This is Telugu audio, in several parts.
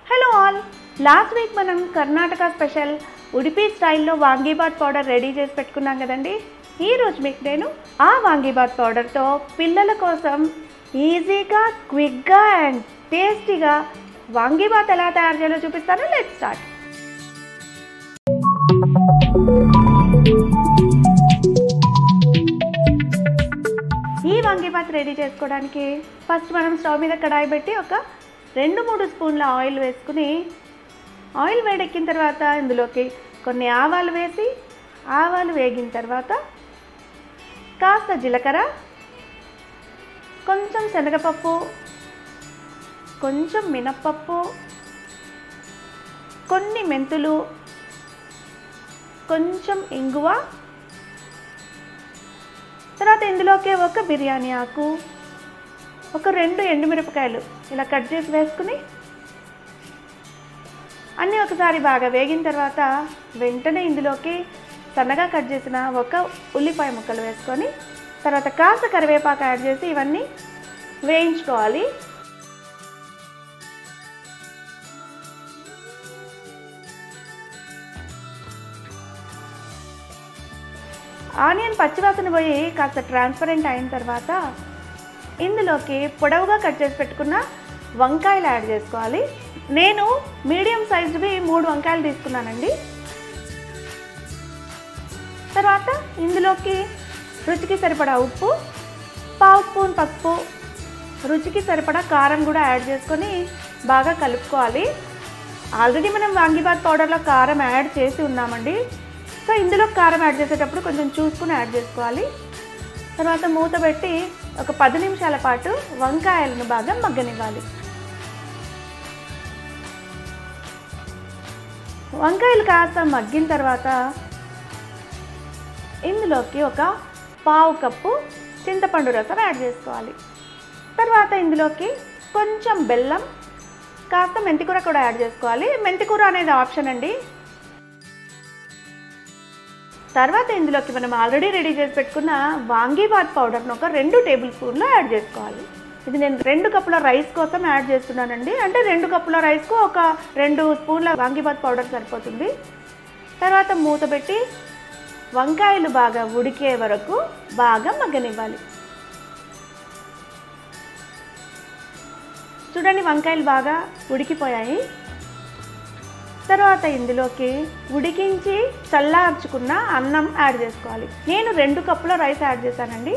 హలో ఆల్ లాస్ట్ వీక్ మనం కర్ణాటక స్పెషల్ ఉడిపి స్టైల్లో వాంగీబాత్ పౌడర్ రెడీ చేసి పెట్టుకున్నాం కదండి ఈ రోజు మీకు నేను ఆ వాంగీబాత్ పౌడర్తో పిల్లల కోసం ఈజీగా క్విక్గా అండ్ టేస్టీగా వాంగీబాత్ ఎలా తయారు చేయాలో చూపిస్తాను లెట్ స్టార్ట్ ఈ వాంగీబాత్ రెడీ చేసుకోవడానికి ఫస్ట్ మనం స్టవ్ మీద కడాయి పెట్టి ఒక రెండు మూడు స్పూన్ల ఆయిల్ వేసుకుని ఆయిల్ వేడెక్కిన తర్వాత ఇందులోకి కొన్ని ఆవాలు వేసి ఆవాలు వేగిన తర్వాత కాస్త జీలకర్ర కొంచెం శనగపప్పు కొంచెం మినప్పప్పు కొన్ని మెంతులు కొంచెం ఇంగువ తర్వాత ఇందులోకి ఒక బిర్యానీ ఆకు ఒక రెండు ఎండుమిరపకాయలు ఇలా కట్ చేసి వేసుకుని అన్నీ ఒకసారి బాగా వేగిన తర్వాత వెంటనే ఇందులోకి సన్నగా కట్ చేసిన ఒక ఉల్లిపాయ ముక్కలు వేసుకొని తర్వాత కాస్త కరివేపాకు యాడ్ చేసి ఇవన్నీ వేయించుకోవాలి ఆనియన్ పచ్చివాసన పోయి కాస్త ట్రాన్స్పరెంట్ అయిన తర్వాత ఇందులోకి పొడవుగా కట్ చేసి పెట్టుకున్న వంకాయలు యాడ్ చేసుకోవాలి నేను మీడియం సైజువి మూడు వంకాయలు తీసుకున్నానండి తర్వాత ఇందులోకి రుచికి సరిపడా ఉప్పు పావు స్పూన్ పసుపు రుచికి సరిపడా కారం కూడా యాడ్ చేసుకొని బాగా కలుపుకోవాలి ఆల్రెడీ మనం వాంగిబాత్ పౌడర్లో కారం యాడ్ చేసి ఉన్నామండి సో ఇందులో కారం యాడ్ చేసేటప్పుడు కొంచెం చూసుకుని యాడ్ చేసుకోవాలి తర్వాత మూత పెట్టి ఒక పది నిమిషాల పాటు వంకాయలను బాగా మగ్గనివ్వాలి వంకాయలు కాస్త మగ్గిన తర్వాత ఇందులోకి ఒక పావు కప్పు చింతపండు రసం యాడ్ చేసుకోవాలి తర్వాత ఇందులోకి కొంచెం బెల్లం కాస్త మెంతికూర కూడా యాడ్ చేసుకోవాలి మెంతికూర అనేది ఆప్షన్ అండి తర్వాత ఇందులోకి మనం ఆల్రెడీ రెడీ చేసి పెట్టుకున్న వాంగీబాత్ పౌడర్ను ఒక రెండు టేబుల్ స్పూన్లు యాడ్ చేసుకోవాలి ఇది నేను రెండు కప్పుల రైస్ కోసం యాడ్ చేస్తున్నానండి అంటే రెండు కప్పుల రైస్కు ఒక రెండు స్పూన్ల వాంగీబాత్ పౌడర్ సరిపోతుంది తర్వాత మూత పెట్టి వంకాయలు బాగా ఉడికే వరకు బాగా మగ్గనివ్వాలి చూడండి వంకాయలు బాగా ఉడికిపోయాయి తర్వాత ఇందులోకి ఉడికించి చల్లార్చుకున్న అన్నం యాడ్ చేసుకోవాలి నేను రెండు కప్పుల రైస్ యాడ్ చేశానండి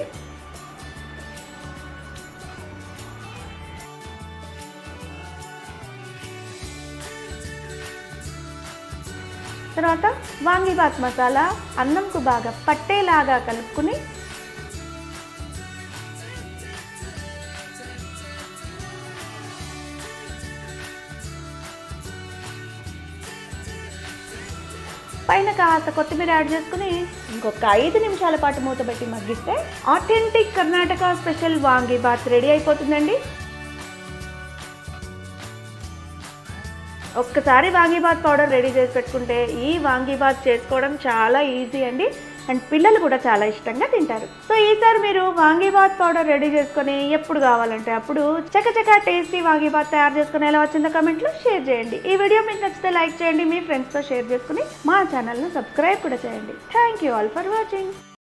తర్వాత వాంగిబాత్ మసాలా అన్నంకు బాగా పట్టేలాగా కలుపుకుని పైన కాస్త కొత్తిమీర యాడ్ చేసుకుని ఇంకొక ఐదు నిమిషాల పాటు మూత పెట్టి మగ్గిస్తే authentic Karnataka special vangi bath ready అయిపోతుందండి ఒక్కసారి వాంగీబాత్ పౌడర్ రెడీ చేసి పెట్టుకుంటే ఈ వాంగీబాత్ చేసుకోవడం చాలా ఈజీ అండి అండ్ పిల్లలు కూడా చాలా ఇష్టంగా తింటారు సో ఈసారి మీరు వాంగీబాత్ పౌడర్ రెడీ చేసుకొని ఎప్పుడు కావాలంటే అప్పుడు చకచకా టేస్టీ వాంగీబాత్ తయారు చేసుకుని ఎలా వచ్చిందో కమెంట్లో షేర్ చేయండి ఈ వీడియో మీకు నచ్చితే లైక్ చేయండి మీ ఫ్రెండ్స్తో షేర్ చేసుకుని మా ఛానల్ను సబ్స్క్రైబ్ కూడా చేయండి thank you all for watching